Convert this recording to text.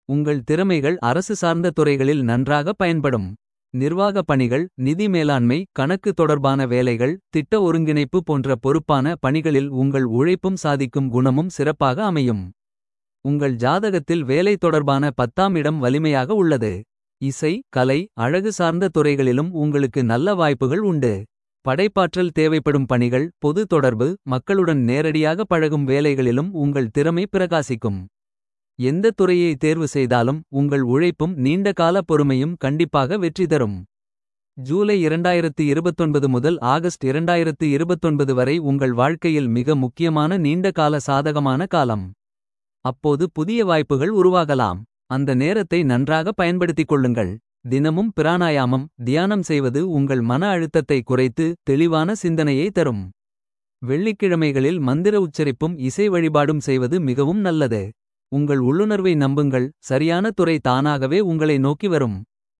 உங்கள் திறமைகள் அரசு சார்ந்த துறைகளில் நன்றாக பயன்படும். நிர்வாக பணிகள் நிதி மேலாண்மை கணக்கு தொடர்பான வேலைகள். திட்ட ஒருங்கிணைப்பு போன்ற பொறுப்பான பணிகளில் உங்கள் உழைப்பும் சாதிக்கும் குணமும் சிறப்பாக அமையும். உங்கள் ஜாதகத்தில் வேலை தொடர்பான பத்தாம் இடம் வலிமையாக உள்ளது. இசை கலை அழகு சார்ந்த துறைகளிலும் உங்களுக்கு நல்ல வாய்ப்புகள் உண்டு. படைப்பாற்றல் தேவைப்படும் பணிகள் பொது தொடர்பு மக்களுடன் நேரடியாக பழகும் வேலைகளிலும் உங்கள் திறமை பிரகாசிக்கும். எந்த துறையை தேர்வு செய்தாலும் உங்கள் உழைப்பும் நீண்ட கால பொறுமையும் கண்டிப்பாக வெற்றி தரும். ஜூலை 2029 முதல் ஆகஸ்ட் 2029 வரை உங்கள் வாழ்க்கையில் மிக முக்கியமான நீண்ட கால சாதகமான காலம். அப்போது புதிய வாய்ப்புகள் உருவாகலாம். அந்த நேரத்தை நன்றாக பயன்படுத்திக் கொள்ளுங்கள். தினமும் பிராணாயாமம் தியானம் செய்வது உங்கள் மன அழுத்தத்தை குறைத்து. தெளிவான சிந்தனையை தரும். வெள்ளிக்கிழமைகளில் மந்திர உச்சரிப்பும் இசை வழிபாடும் செய்வது மிகவும் நல்லது. உங்கள் உள்ளுணர்வை நம்புங்கள் சரியான துறை தானாகவே உங்களை நோக்கி வரும்.